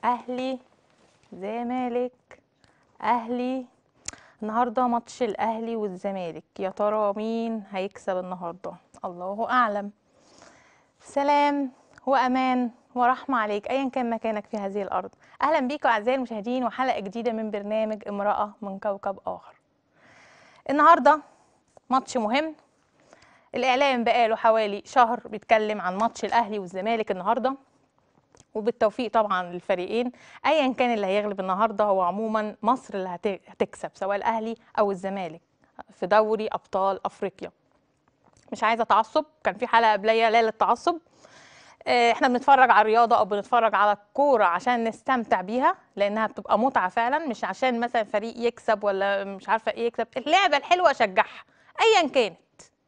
اهلي زمالك اهلي النهارده ماتش الاهلي والزمالك يا ترى مين هيكسب النهارده الله اعلم سلام وامان ورحمه عليك ايا كان مكانك في هذه الارض اهلا بيكم اعزائي المشاهدين وحلقه جديده من برنامج امراه من كوكب اخر النهارده ماتش مهم الاعلام بقاله حوالي شهر بيتكلم عن ماتش الاهلي والزمالك النهارده وبالتوفيق طبعا للفريقين ايا كان اللي هيغلب النهارده هو عموما مصر اللي هت- هتكسب سواء الاهلي او الزمالك في دوري ابطال افريقيا مش عايزه تعصب كان في حلقه قبليه لا للتعصب آه، احنا بنتفرج على الرياضه او بنتفرج على الكوره عشان نستمتع بيها لانها بتبقى متعه فعلا مش عشان مثلا فريق يكسب ولا مش عارفه ايه يكسب اللعبه الحلوه اشجعها ايا كانت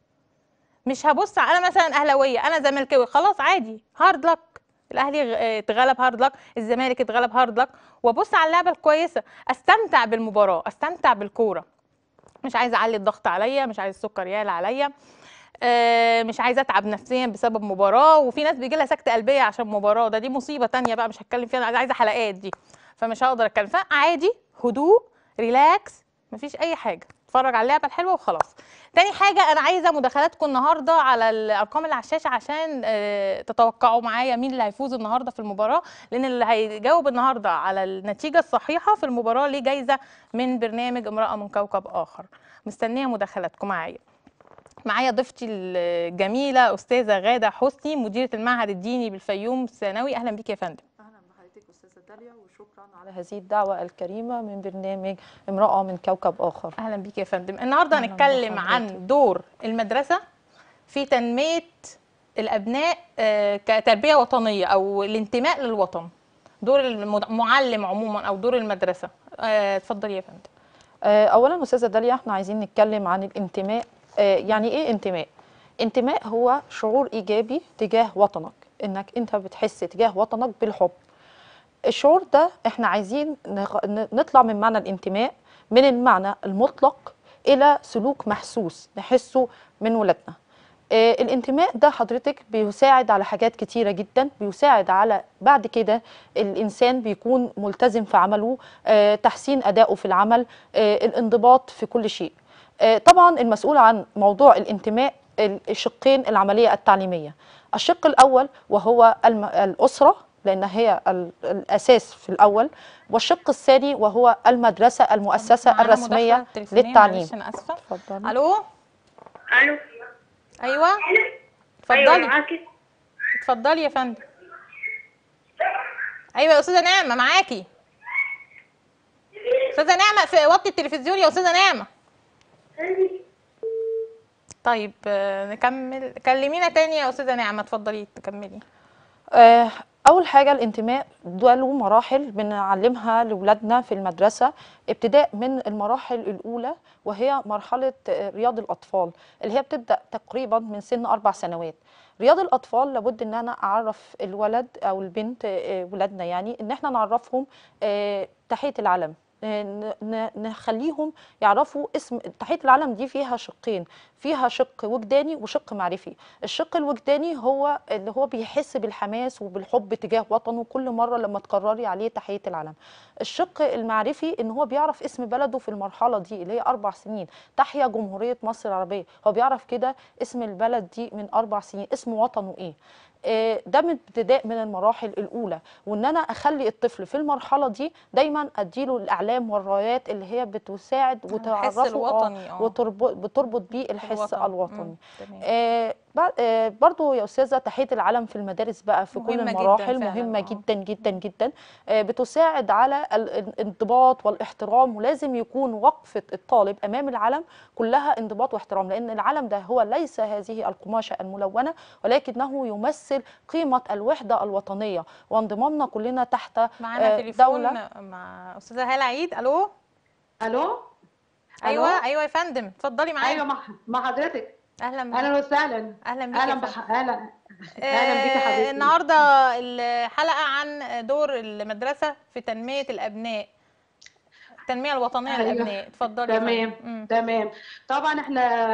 مش هبص انا مثلا اهلاويه انا زملكاوي خلاص عادي هارد لك الاهلي غ- آه، اتغلب هارد لك الزمالك اتغلب هارد لك وابص على اللعبه الكويسه استمتع بالمباراه استمتع بالكوره مش عايزه اعلي الضغط عليا مش عايز السكر يعلى عليا آه، مش عايزه اتعب نفسيا بسبب مباراه وفي ناس بيجي لها سكته قلبيه عشان مباراه ده دي مصيبه تانية بقى مش هتكلم فيها انا عايزه حلقات دي فمش هقدر اتكلم فعادي هدوء ريلاكس مفيش اي حاجه اتفرج على اللعبه الحلوه وخلاص تاني حاجه انا عايزه مداخلاتكم النهارده على الارقام اللي على الشاشه عشان آه، تتوقعوا معايا مين اللي هيفوز النهارده في المباراه لان اللي هيجاوب النهارده على النتيجه الصحيحه في المباراه ليه جايزه من برنامج امراه من كوكب اخر مستنيه مداخلاتكم معايا معايا ضيفتي الجميله استاذه غاده حسني مديره المعهد الديني بالفيوم الثانوي اهلا بيك يا فندم اهلا بحضرتك استاذه داليا وشكرا على هذه الدعوه الكريمه من برنامج امراه من كوكب اخر اهلا بيك يا فندم النهارده أهلاً هنتكلم بحضرتك. عن دور المدرسه في تنميه الابناء آه، كتربيه وطنيه او الانتماء للوطن دور المعلم عموما او دور المدرسه آه، اتفضلي يا فندم آه، اولا استاذه داليا احنا عايزين نتكلم عن الانتماء آه، يعني ايه انتماء انتماء هو شعور ايجابي تجاه وطنك انك انت بتحس تجاه وطنك بالحب الشعور ده احنا عايزين نغ- ن- نطلع من معنى الانتماء من المعنى المطلق الى سلوك محسوس نحسه من ولادنا آه، الانتماء ده حضرتك بيساعد على حاجات كتيرة جدا بيساعد على بعد كده الإنسان بيكون ملتزم في عمله آه، تحسين أدائه في العمل آه، الانضباط في كل شيء آه، طبعا المسؤول عن موضوع الانتماء الشقين العملية التعليمية الشق الأول وهو الم- الأسرة لأن هي ال- الأساس في الأول والشق الثاني وهو المدرسة المؤسسة معانا الرسمية مداخلة تليفونية، للتعليم معلش انا اسفه اتفضلي. الو الو ايوه ايوه اتفضلي معاكي اتفضلي يا فندم ايوه يا استاذه نعمه معاكي استاذه نعمه في وطي التلفزيون يا استاذه نعمه طيب آه، نكمل كلمينا تاني يا استاذه نعمه اتفضلي تكملي آه، أول حاجة الانتماء ده له مراحل بنعلمها لأولادنا في المدرسة ابتداء من المراحل الأولى وهي مرحلة آه، رياض الأطفال اللي هي بتبدأ تقريبا من سن أربع سنوات رياض الأطفال لابد إن أنا أعرف الولد أو البنت آه، ولادنا يعني إن إحنا نعرفهم آه، تحية العلم آه، ن- ن- نخليهم يعرفوا اسم تحية العلم دي فيها شقين فيها شق وجداني وشق معرفي الشق الوجداني هو اللي هو بيحس بالحماس وبالحب تجاه وطنه كل مرة لما تكرري عليه تحية العلم الشق المعرفي ان هو بيعرف اسم بلده في المرحلة دي اللي هي أربع سنين تحيا جمهورية مصر العربية هو بيعرف كده اسم البلد دي من أربع سنين اسم وطنه ايه آه، ده من ابتداء من المراحل الاولى وان انا اخلي الطفل في المرحله دي دايما اديله الاعلام والرايات اللي هي بتساعد الحس وتعرفه الوطني، آه. وتربط بتربط بيه الحس الوطن. الوطني مم، تمام. آه بع- آه برضو يا استاذه تحيه العلم في المدارس بقى في كل مهمة جداً المراحل فعلاً، مهمه آه. جدا جدا جدا آه بتساعد على ال- الانضباط والاحترام ولازم يكون وقفه الطالب امام العلم كلها انضباط واحترام لان العلم ده هو ليس هذه القماشه الملونه ولكنه يمثل قيمه الوحده الوطنيه وانضمامنا كلنا تحت معانا آه، تليفون دولة مع استاذه هاله عيد الو الو ايوه ألو؟ ايوه يا فندم اتفضلي معايا ايوه مع مع حضرتك اهلا بيك اهلا وسهلا اهلا بيك يا اهلا فندم. بح... اهلا اهلا بيك يا آه، حبيبتي النهارده الحلقه عن دور المدرسه في تنميه الابناء التنميه الوطنيه أيوة. للابناء اتفضلي يا تمام فندم. مم. تمام طبعا احنا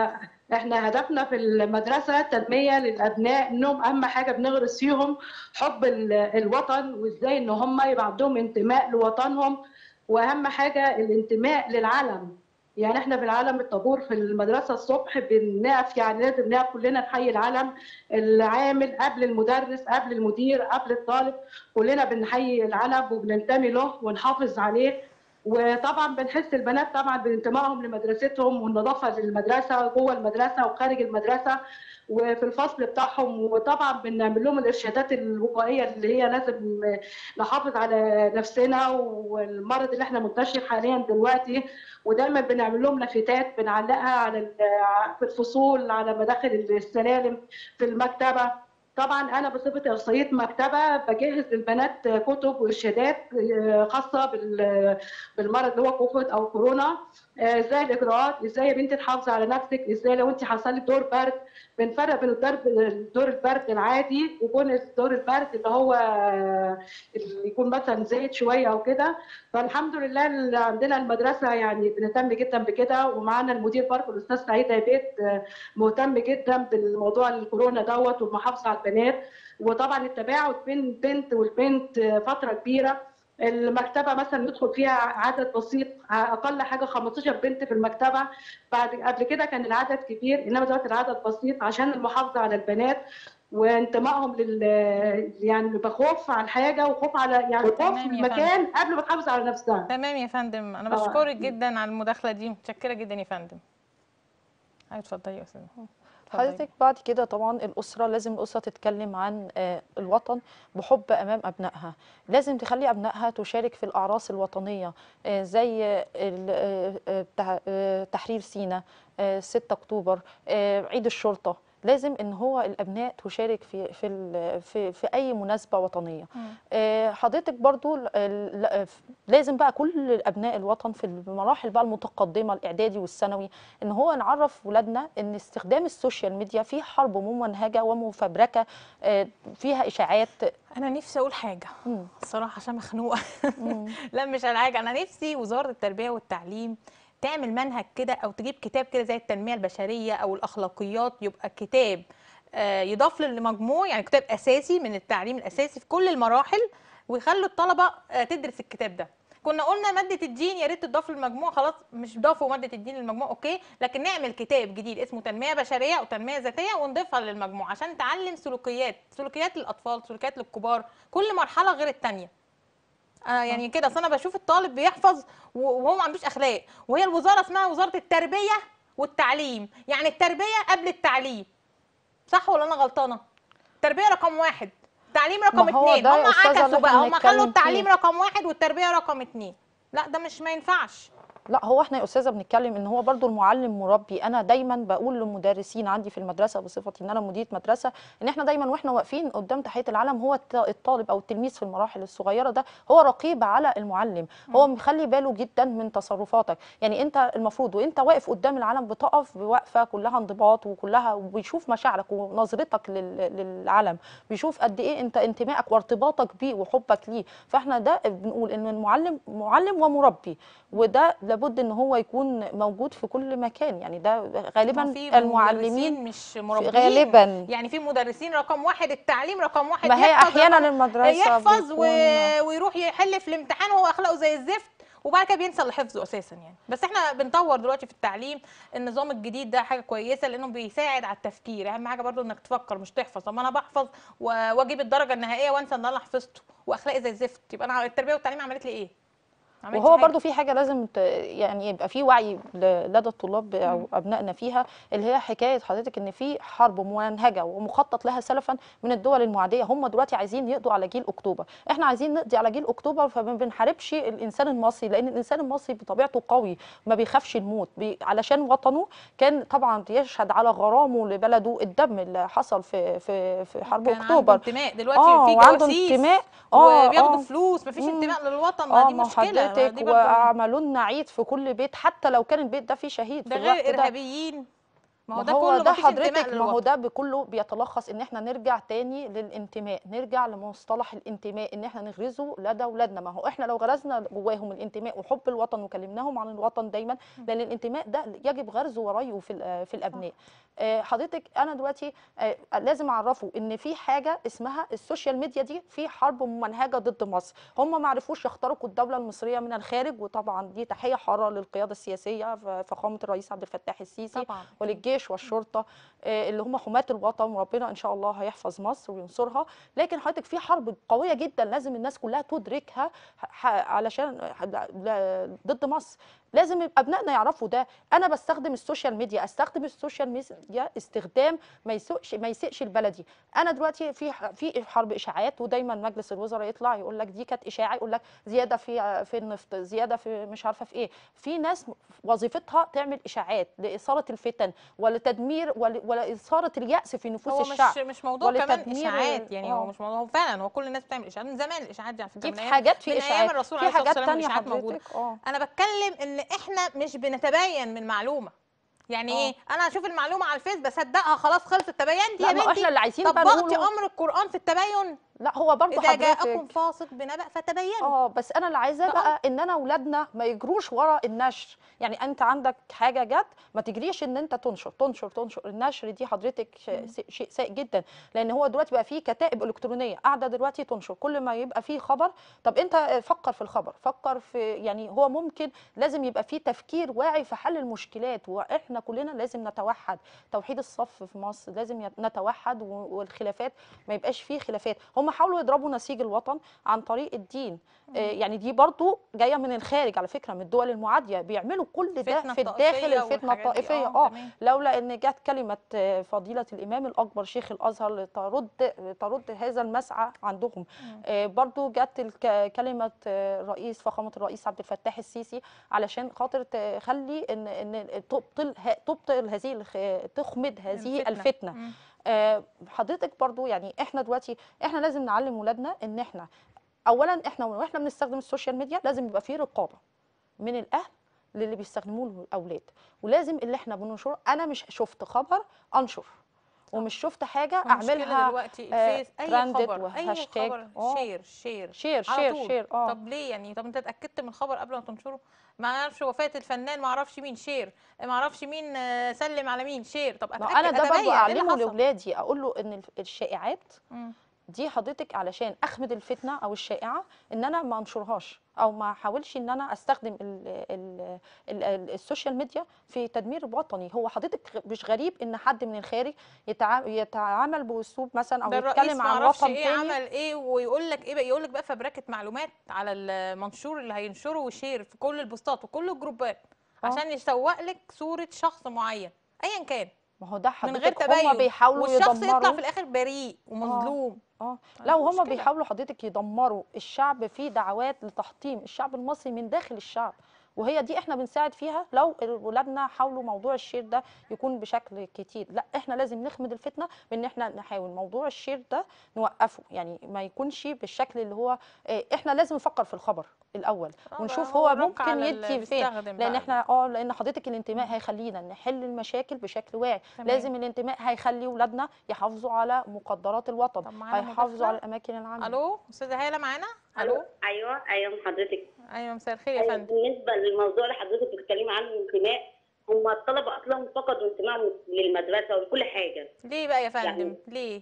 احنا هدفنا في المدرسه تنميه للابناء انهم اهم حاجه بنغرس فيهم حب ال- الوطن وازاي ان هم يبقى عندهم انتماء لوطنهم واهم حاجه الانتماء للعلم يعني احنا في العالم الطابور في المدرسه الصبح بنقف يعني لازم نقف كلنا نحيي العلم العامل قبل المدرس قبل المدير قبل الطالب كلنا بنحيي العلم وبننتمي له ونحافظ عليه وطبعا بنحس البنات طبعا بانتمائهم لمدرستهم والنظافه للمدرسه جوه المدرسه وخارج المدرسه وفي الفصل بتاعهم وطبعا بنعمل لهم الارشادات الوقائيه اللي هي لازم نحافظ على نفسنا والمرض اللي احنا منتشر حاليا دلوقتي ودايما بنعمل لهم لافتات بنعلقها على ال- في الفصول على مداخل السلالم في المكتبه طبعا انا بصفتي اخصائيه مكتبه بجهز للبنات كتب وارشادات خاصه بال- بالمرض اللي هو كوفيد او كورونا آه، ازاي الاجراءات ازاي يا بنتي تحافظي على نفسك ازاي لو انت حصل لك دور برد بنفرق بين الدور دور البرد العادي وبين دور البرد اللي هو آه، اللي يكون مثلا زايد شويه او كده فالحمد لله اللي عندنا المدرسه يعني بنهتم جدا بكده ومعانا المدير برضه الاستاذ سعيد عبيد آه، مهتم جدا بالموضوع الكورونا دوت والمحافظه على البنات وطبعا التباعد بين البنت والبنت آه، فتره كبيره المكتبه مثلا ندخل فيها عدد بسيط اقل حاجه 15 بنت في المكتبه بعد قبل كده كان العدد كبير انما دلوقتي العدد بسيط عشان المحافظه على البنات وانتمائهم لل يعني بخوف على الحاجه وخوف على يعني خوف تمام في يا المكان قبل ما تحافظ على نفسها تمام يا فندم انا آه. بشكرك جدا على المداخله دي متشكره جدا يا فندم ايوه اتفضلي يا استاذه اتفضلي. حضرتك بعد كده طبعا الأسرة لازم الأسرة تتكلم عن آه، الوطن بحب أمام أبنائها لازم تخلي أبنائها تشارك في الأعراس الوطنية آه، زي آه، ال- آه، آه، تح- آه، تحرير سيناء آه، 6 أكتوبر آه، عيد الشرطة لازم ان هو الابناء تشارك في في ال- في, في اي مناسبه وطنيه مم. آه، حضرتك برضو ال- ال- لازم بقى كل ابناء الوطن في المراحل بقى المتقدمه الاعدادي والثانوي ان هو نعرف ولادنا ان استخدام السوشيال ميديا فيه حرب ممنهجه ومفبركه آه، فيها اشاعات انا نفسي اقول حاجه مم. الصراحه عشان مخنوقه مم. لا مش على حاجه انا نفسي وزاره التربيه والتعليم تعمل منهج كده او تجيب كتاب كده زي التنميه البشريه او الاخلاقيات يبقى كتاب آه، يضاف للمجموع يعني كتاب اساسي من التعليم الاساسي في كل المراحل ويخلوا الطلبه آه، تدرس الكتاب ده كنا قلنا ماده الدين يا ريت تضاف للمجموع خلاص مش ضافوا ماده الدين للمجموع اوكي لكن نعمل كتاب جديد اسمه تنميه بشريه او تنميه ذاتيه ونضيفها للمجموع عشان تعلم سلوكيات سلوكيات للاطفال سلوكيات للكبار كل مرحله غير الثانيه آه يعني كده اصل انا بشوف الطالب بيحفظ و- وهو ما عندوش اخلاق وهي الوزاره اسمها وزاره التربيه والتعليم يعني التربيه قبل التعليم صح ولا انا غلطانه التربيه رقم واحد التعليم رقم ما هو اتنين ده يا هم أستاذة اللي عكسوا بقى إحنا هم بنتكلم خلوا التعليم فيه. رقم واحد والتربيه رقم اتنين لا ده مش ما ينفعش لا هو احنا يا استاذه بنتكلم ان هو برضو المعلم مربي انا دايما بقول للمدرسين عندي في المدرسه بصفتي ان انا مديره مدرسه ان احنا دايما واحنا واقفين قدام تحيه العلم هو الت- الطالب او التلميذ في المراحل الصغيره ده هو رقيب على المعلم هو مخلي باله جدا من تصرفاتك يعني انت المفروض وانت واقف قدام العلم بتقف بوقفه كلها انضباط وكلها وبيشوف مشاعرك ونظرتك لل- للعلم بيشوف قد ايه انت انتمائك وارتباطك بيه وحبك ليه فاحنا ده بنقول ان المعلم معلم ومربي وده لابد ان هو يكون موجود في كل مكان يعني ده ما غالبا في المعلمين مدرسين مش مربين غالبا يعني في مدرسين رقم واحد التعليم رقم واحد ما هي يحفظ احيانا رقم- المدرسه يحفظ و... بتكون- ويروح يحل في الامتحان وهو اخلاقه زي الزفت وبعد كده بينسى اللي حفظه اساسا يعني بس احنا بنطور دلوقتي في التعليم النظام الجديد ده حاجه كويسه لانه بيساعد على التفكير اهم حاجه برضو انك تفكر مش تحفظ طب ما انا بحفظ و- واجيب الدرجه النهائيه وانسى ان انا حفظته واخلاقي زي الزفت يبقى انا التربيه والتعليم عملت لي ايه ما عملتش وهو حاجة. برضو في حاجه لازم ت... يعني يبقى في وعي ل- لدى الطلاب او ابنائنا فيها اللي هي حكايه حضرتك ان في حرب ممنهجه ومخطط لها سلفا من الدول المعاديه هم دلوقتي عايزين يقضوا على جيل اكتوبر احنا عايزين نقضي على جيل اكتوبر فما بنحاربش الانسان المصري لان الانسان المصري بطبيعته قوي ما بيخافش الموت بي... علشان وطنه كان طبعا يشهد على غرامه لبلده الدم اللي حصل في في في حرب كان عنده اكتوبر انتماء دلوقتي اه في وعنده جواسيس انتماء اه وبياخدوا آه. فلوس مفيش مم. انتماء للوطن ما اه دي ما مشكله ما حضرتك دي برضو وعملوا لنا عيد في كل بيت حتى لو كان البيت ده فيه شهيد ده في الوقت غير ده ارهابيين ما هو ده كله ده مفيش انتماء حضرتك ما هو للوطن ده بكله بيتلخص ان احنا نرجع تاني للانتماء نرجع لمصطلح الانتماء ان احنا نغرزه لدى اولادنا ما هو احنا لو غرزنا جواهم الانتماء وحب الوطن وكلمناهم عن الوطن دايما لان الانتماء ده يجب غرزه ورايه في ال- في الابناء آه، حضرتك انا دلوقتي آه، لازم اعرفه ان في حاجه اسمها السوشيال ميديا دي في حرب ممنهجه ضد مصر هم ما عرفوش يخترقوا الدوله المصريه من الخارج وطبعا دي تحيه حاره للقياده السياسيه ف- فخامه الرئيس عبد الفتاح السيسي طبعا وللجيش والشرطه آه، اللي هم حماة الوطن وربنا ان شاء الله هيحفظ مصر وينصرها لكن حضرتك في حرب قويه جدا لازم الناس كلها تدركها ح- علشان لا- لا- ضد مصر لازم يبقى ابنائنا يعرفوا ده انا بستخدم السوشيال ميديا استخدم السوشيال ميديا استخدام ما يسوقش ما يسيئش البلدي انا دلوقتي في ح- في حرب اشاعات ودايما مجلس الوزراء يطلع يقول لك دي كانت اشاعه يقول لك زياده في في النفط زياده في مش عارفه في ايه في ناس وظيفتها تعمل اشاعات لاثاره الفتن ولتدمير ول- ولاثاره الياس في نفوس هو الشعب مش مش موضوع كمان ولتدمير اشاعات يعني هو آه. مش موضوع هو فعلا هو كل الناس بتعمل اشاعات من زمان الاشاعات دي على فكره دي من في أيام- حاجات في من ايام اشاعات الرسول في عليه الصلاه حاجات والسلام تانية الاشاعات موجوده حضرتك اه انا بتكلم ان احنا مش بنتبين من معلومه يعني آه. ايه انا اشوف المعلومه على الفيس بصدقها خلاص خلص التبينت لا يا ما بنتي احنا اللي عايزين بقى طبقتي نقوله امر القران في التبين لا هو برضه اذا جاءكم حضرتك فاسق بنبأ فتبينوا اه بس انا اللي عايزاه ده بقى ان انا اولادنا ما يجروش ورا النشر يعني انت عندك حاجه جت ما تجريش ان انت تنشر تنشر تنشر النشر دي حضرتك ش- س- شيء سيء جدا لان هو دلوقتي بقى فيه كتائب الكترونيه قاعده دلوقتي تنشر كل ما يبقى فيه خبر طب انت فكر في الخبر فكر في يعني هو ممكن لازم يبقى فيه تفكير واعي في حل المشكلات واحنا كلنا لازم نتوحد توحيد الصف في مصر لازم يت- نتوحد و- والخلافات ما يبقاش فيه خلافات هم حاولوا يضربوا نسيج الوطن عن طريق الدين آه، يعني دي برضو جايه من الخارج على فكره من الدول المعاديه بيعملوا كل ده الفتنة في الداخل الطائفية الفتنه والحاجات دي. الطائفيه آه، اه تمام. لولا ان جت كلمه آه، فضيله الامام الاكبر شيخ الازهر لترد ترد هذا المسعى عندهم آه، برضو جت الك- كلمه آه، الرئيس فخامه الرئيس عبد الفتاح السيسي علشان خاطر تخلي ان ان تبطل ه- تبطل هذه الخ- تخمد هذه الفتنة. الفتنه مم. آه، حضرتك برضو يعني احنا دلوقتي احنا لازم نعلم ولادنا ان احنا اولا احنا واحنا بنستخدم السوشيال ميديا لازم يبقى فيه رقابه من الاهل للي بيستخدموه الاولاد ولازم اللي احنا بننشره انا مش شفت خبر انشر ومش شفت حاجه المشكلة اعملها دلوقتي آه، الفيس اي trended خبر اي وهاشتاج. خبر آه. شير شير شير على شير طول. شير اه طب ليه يعني طب انت اتاكدت من الخبر قبل ما تنشره ما اعرفش وفاه الفنان ما اعرفش مين شير ما اعرفش مين آه، سلم على مين شير طب ما اتاكد انا ده أتبين برضو إيه اللي اعلمه حصل؟ لاولادي اقول له ان الف- الشائعات مم. دي حضرتك علشان اخمد الفتنه او الشائعه ان انا ما انشرهاش او ما احاولش ان انا استخدم ال ال ال ال السوشيال ميديا في تدمير وطني هو حضرتك مش غريب ان حد من الخارج يتع- يتعامل باسلوب مثلا او ده الرئيس يتكلم ما عن اعرفش وطن ايه تاني عمل ايه ويقول لك ايه بقى يقول لك بقى فبركه معلومات على المنشور اللي هينشره وشير في كل البوستات وكل الجروبات آه. عشان يسوق لك صوره شخص معين ايا كان ما هو ده من غير حضرتك هم تبين بيحاولوا والشخص يطلع يدمروا في الاخر بريء ومظلوم اه آه، لا دي وهم مشكلة. بيحاولوا حضرتك يدمروا الشعب في دعوات لتحطيم الشعب المصري من داخل الشعب وهي دي احنا بنساعد فيها لو ولادنا حاولوا موضوع الشير ده يكون بشكل كتير لا احنا لازم نخمد الفتنه بان احنا نحاول موضوع الشير ده نوقفه يعني ما يكونش بالشكل اللي هو اه، احنا لازم نفكر في الخبر الاول آه، ونشوف بقى هو الرق ممكن على اللي يدي فين بيستخدم لان بقى. احنا اه لان حضرتك الانتماء هيخلينا نحل المشاكل بشكل واعي تمام. لازم الانتماء هيخلي ولادنا يحافظوا على مقدرات الوطن طب معانا هيحافظوا مداخلة؟ على الاماكن العامه الو استاذه هاله معانا الو ايوه ايوه حضرتك ايوه مساء الخير يا أيوة، فندم بالنسبه للموضوع اللي حضرتك بتتكلمي عنه الانتماء هم الطلبه اصلا فقدوا انتمائهم للمدرسه ولكل حاجه ليه بقى يا فندم يعني- ليه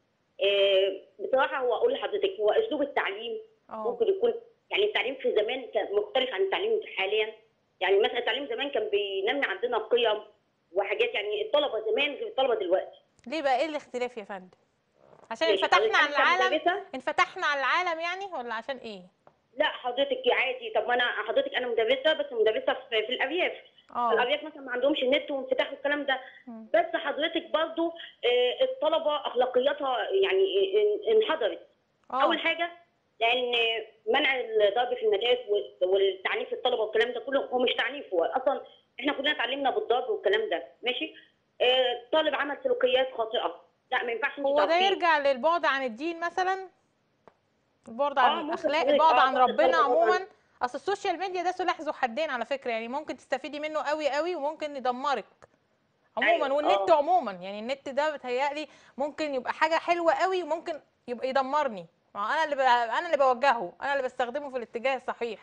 إيه بصراحه هو اقول لحضرتك هو اسلوب التعليم اه ممكن يكون يعني التعليم في زمان كان مختلف عن التعليم حاليا يعني مثلا التعليم زمان كان بينمي عندنا قيم وحاجات يعني الطلبه زمان غير الطلبه دلوقتي ليه بقى ايه الاختلاف يا فندم عشان ماشي، انفتحنا على حضرتك أنا العالم كمدرسة؟ انفتحنا على العالم يعني ولا عشان ايه لا حضرتك عادي طب ما انا حضرتك انا مدرسه بس مدرسه في, في الارياف اه الارياف مثلا ما عندهمش نت وانفتاح والكلام ده مم. بس حضرتك برضو آه، الطلبه اخلاقياتها يعني ان- انحدرت اه اول حاجه لان منع الضرب في المدارس وال- والتعنيف الطلبه والكلام ده كله هو مش تعنيف هو اصلا احنا كلنا اتعلمنا بالضرب والكلام ده ماشي آه، طالب عمل سلوكيات خاطئه لا ما ينفعش انت هو ده تعاقبيه. يرجع للبعد عن الدين مثلا البعد آه، عن ممكن الاخلاق حضرتك- البعد آه، عن ممكن ربنا طبعاً. عموما اصل السوشيال ميديا ده سلاح ذو حدين على فكره يعني ممكن تستفيدي منه قوي قوي وممكن يدمرك عموما أيوة، والنت آه. عموما يعني النت ده بتهيألي ممكن يبقى حاجه حلوه قوي وممكن يبقى يدمرني ما هو انا اللي ب... انا اللي بوجهه انا اللي بستخدمه في الاتجاه الصحيح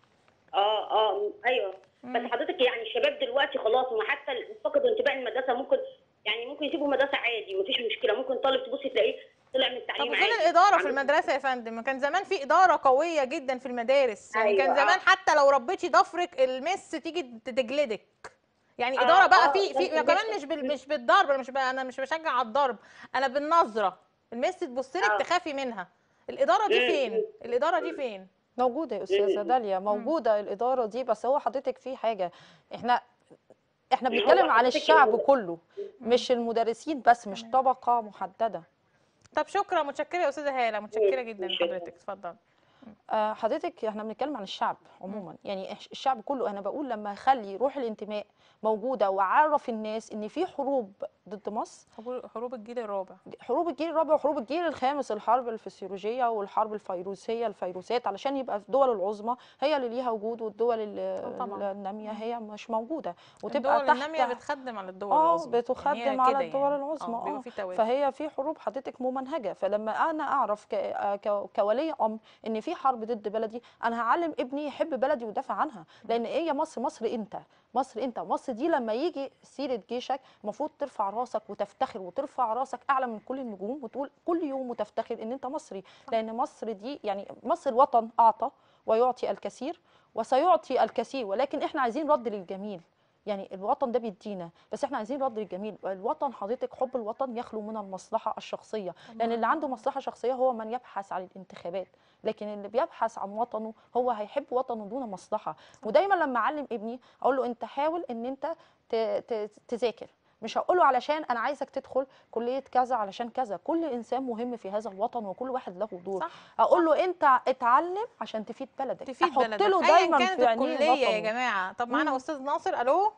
اه اه ايوه مم. بس حضرتك يعني الشباب دلوقتي خلاص هم حتى فقدوا انتباه المدرسه ممكن يعني ممكن يسيبوا المدرسه عادي مفيش مشكله ممكن طالب تبص تلاقيه طلع من طب التعليم وفين عادي الاداره في عن- المدرسه يا فندم كان زمان في اداره قويه جدا في المدارس يعني أيوة، كان زمان آه. حتى لو ربيتي ضفرك المس تيجي تجلدك يعني آه، اداره بقى آه، في في ده كمان بيحصل. مش بال مش بالضرب انا مش ب- انا مش بشجع على الضرب انا بالنظره المس تبص لك آه. تخافي منها الاداره دي مم، فين مم. الاداره دي فين موجودة يا أستاذة مم. داليا موجودة الإدارة دي بس هو حضرتك في حاجة إحنا إحنا هو بنتكلم عن حضرتك الشعب هو- كله مش المدرسين بس مش طبقة محددة طب شكرا متشكره يا استاذه هاله متشكره مم، جدا شكراً. لحضرتك اتفضل آه، حضرتك احنا بنتكلم عن الشعب عموما يعني إح- الشعب كله انا بقول لما اخلي روح الانتماء موجوده واعرف الناس ان في حروب ضد مصر حروب- حروب الجيل الرابع حروب الجيل الرابع وحروب الجيل الخامس الحرب الفسيولوجيه والحرب الفيروسيه الفيروسات علشان يبقى الدول العظمى هي اللي ليها وجود والدول ال- آه طبعاً. الناميه هي مش موجوده وتبقى الدول تحت الناميه بتخدم على الدول اه العظمى يعني هي بتخدم على كده الدول يعني. العظمى اه بيبقى اه في توازن فهي في حروب حضرتك ممنهجه فلما انا اعرف ك... آه ك... كولي امر ان في حرب ضد بلدي انا هعلم ابني يحب بلدي ويدافع عنها لان ايه يا مصر مصر انت مصر انت مصر دي لما يجي سيره جيشك المفروض ترفع راسك وتفتخر وترفع راسك اعلى من كل النجوم وتقول كل يوم وتفتخر ان انت مصري لان مصر دي يعني مصر وطن اعطى ويعطي الكثير وسيعطي الكثير ولكن احنا عايزين رد للجميل يعني الوطن ده بيدينا بس احنا عايزين رد الجميل الوطن حضرتك حب الوطن يخلو من المصلحه الشخصيه لان اللي عنده مصلحه شخصيه هو من يبحث عن الانتخابات لكن اللي بيبحث عن وطنه هو هيحب وطنه دون مصلحه ودايما لما اعلم ابني اقول له انت حاول ان انت ت- ت- تذاكر مش هقول له علشان انا عايزك تدخل كليه كذا علشان كذا كل انسان مهم في هذا الوطن وكل واحد له دور صح اقول له انت اتعلم عشان تفيد بلدك تفيد احط بلدك له ايا دايما كانت في عينيه الكليه يا وطنه. جماعه طب معانا مم. استاذ ناصر الو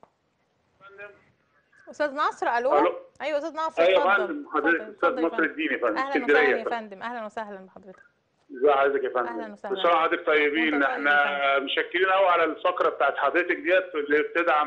استاذ ناصر الو الو ايوه استاذ ناصر ايوه يا اتفضل فندم حضرتك اتفضل استاذ اتفضل يا مصر فندم. الدين يا فندم اهلا اسكندريه وسهلا يا يا فندم فندم اهلا وسهلا بحضرتك ازي حضرتك يا أهلاً فندم وسهلاً. كل سنه وحضرتك طيبين وأنت طيب احنا مشكرين قوي على الفقره بتاعت حضرتك ديت اللي بتدعم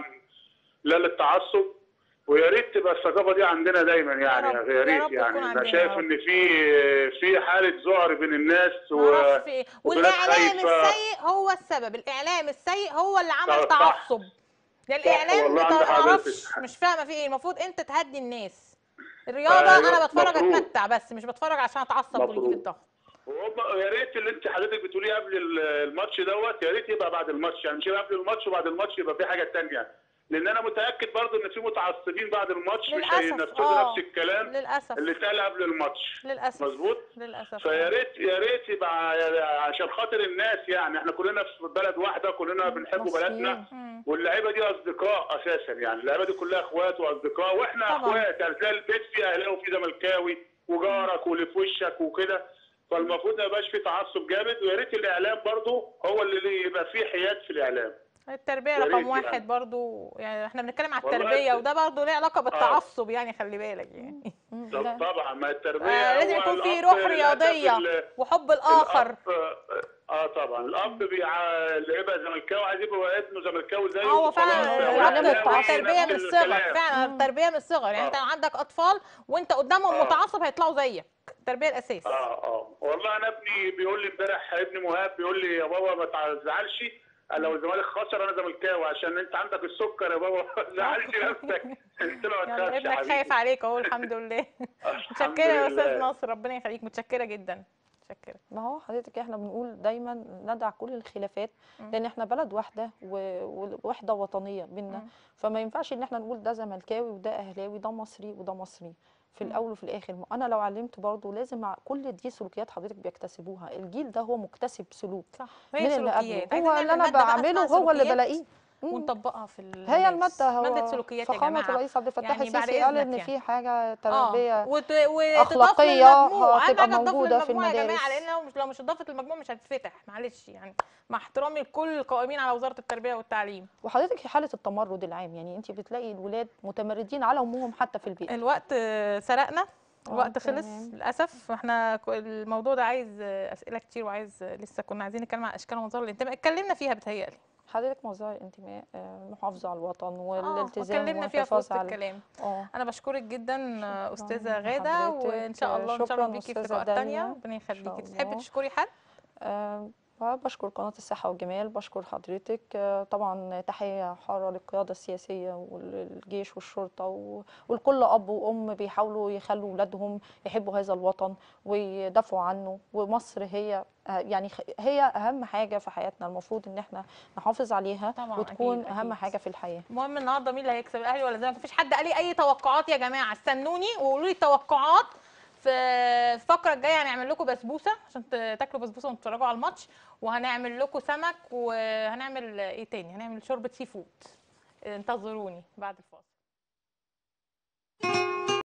لا للتعصب ويا ريت تبقى الثقافه دي عندنا دايما يعني رب- يا يا ريت رب يعني تكون انا عندنا يا شايف رب. ان في في حاله ذعر بين الناس و معرفش في ايه وبلاد والاعلام خايفة. السيء هو السبب الاعلام السيء هو اللي عمل صح. تعصب ده الاعلام والله عند بتا- حضرتك. معرفش مش فاهمه في ايه المفروض انت تهدي الناس الرياضه أيوة، انا بتفرج مفروض. اتمتع بس مش بتفرج عشان اتعصب ويجي مفروض. لي الضغط وهم يا ريت اللي انت حضرتك بتقوليه قبل ال- الماتش دوت يا ريت يبقى بعد الماتش يعني مش يبقى قبل الماتش وبعد الماتش يبقى في حاجه تانية لان انا متاكد برضو ان في متعصبين بعد الماتش مش للاسف هينفذوا اه نفس الكلام للاسف اللي اتقال قبل الماتش للاسف مظبوط للاسف فيا ريت يا ريت يبقى عشان خاطر الناس يعني احنا كلنا في بلد واحده كلنا بنحب مصريين. بلدنا مم. واللعيبه دي اصدقاء اساسا يعني اللعيبه دي كلها اخوات واصدقاء واحنا طبعاً. اخوات يعني تلاقي البيت فيه اهلاوي وفيه زملكاوي وجارك واللي في وشك وكده فالمفروض ما يبقاش فيه تعصب جامد ويا ريت الاعلام برضه هو اللي يبقى فيه حياد في الاعلام التربية يا ريت رقم يعني. واحد برضو يعني احنا بنتكلم على والله التربية أنت- وده برضو ليه علاقة بالتعصب يعني خلي بالك يعني مم، طب ده- طبعا ما التربيه آه لازم هو يكون في الأب روح للأسف رياضية ال- وحب الآخر الأب اه طبعا الاب بيع... اللي يبقى زملكاوي عايز يبقى ابنه زملكاوي زيه هو وخلاص. فعلا هو يعلمه ربط أهلاوي التربية نفس من الصغر الكلام. فعلا التربية من الصغر يعني انت آه. عندك أطفال وانت قدامهم آه. متعصب هيطلعوا زيك التربية الأساس اه اه والله انا ابني بيقول لي امبارح ابني مهاب بيقول لي يا بابا ما تزعلش لو الزمالك خسر انا زملكاوي عشان انت عندك السكر يا بابا ما تزعلش نفسك انت له ما يعني تخافش يا ابنك حبيبي. خايف عليك اهو الحمد لله الحمد متشكرة يا لله. أستاذ ناصر ربنا يخليك متشكرة جدا متشكرة ما هو حضرتك احنا بنقول دايما ندع كل الخلافات لان احنا بلد واحده و- ووحده وطنيه بينا مم. فما ينفعش ان احنا نقول ده زملكاوي وده اهلاوي ده مصري وده مصري في مم. الاول وفي الاخر ما انا لو علمت برضه لازم مع كل دي سلوكيات حضرتك بيكتسبوها الجيل ده هو مكتسب سلوك صح من هي اللي قبله سلوكيات عايزين هو اللي نعمل انا مادة بقى بعمله اسمها هو اللي سلوكيات بلاقيه مم. ونطبقها في هي المدارس. المادة هو مادة سلوكيات يا فخامة جماعة الرئيس عبد الفتاح يعني بعد السيسي قال إذنك ان يعني. في حاجة اه تربية وت... وتضاف أخلاقية للمجموع. أهم هتبقى حاجة تضاف موجودة في للمجموع يا جماعة المدارس. لأن لو مش لو مش اضافت للمجموع مش هتتفتح معلش يعني مع احترامي لكل القائمين على وزارة التربية والتعليم وحضرتك في حالة التمرد العام يعني انت بتلاقي الولاد متمردين على امهم حتى في البيت الوقت آه، سرقنا الوقت خلص تمام. للاسف احنا ك- الموضوع ده عايز آه، اسئله كتير وعايز آه، لسه كنا عايزين نتكلم عن اشكال ومظاهر الانتماء اتكلمنا فيها بتهيألي حضرتك موضوع الانتماء آه، المحافظه على الوطن اه والالتزام اتكلمنا فيها في والحفاظ وسط على الكلام اه انا بشكرك جدا آه، استاذه شكراً غاده لحضرتك. وان شاء الله شكراً نشرف بيكي في أستاذة لقاءات تانية داليا. ربنا شاء يخليكي تحبي الله. تشكري حد آه، بشكر قناة الصحة والجمال بشكر حضرتك آه، طبعا تحية حارة للقيادة السياسية والجيش والشرطة و- ولكل أب وأم بيحاولوا يخلوا ولادهم يحبوا هذا الوطن ويدافعوا عنه ومصر هي آه، يعني خ- هي أهم حاجة في حياتنا المفروض إن احنا نحافظ عليها طبعاً، وتكون أكيد، أهم أكيد. حاجة في الحياة المهم النهارده مين اللي هيكسب الاهلي ولا الزمالك مفيش حد قال لي اي توقعات يا جماعه استنوني وقولوا لي توقعات في الفقره الجايه هنعمل لكم بسبوسه عشان ت- تاكلوا بسبوسه وانتوا بتتفرجوا على الماتش وهنعمل لكم سمك وهنعمل ايه تاني هنعمل شوربه سي فود انتظروني بعد الفاصل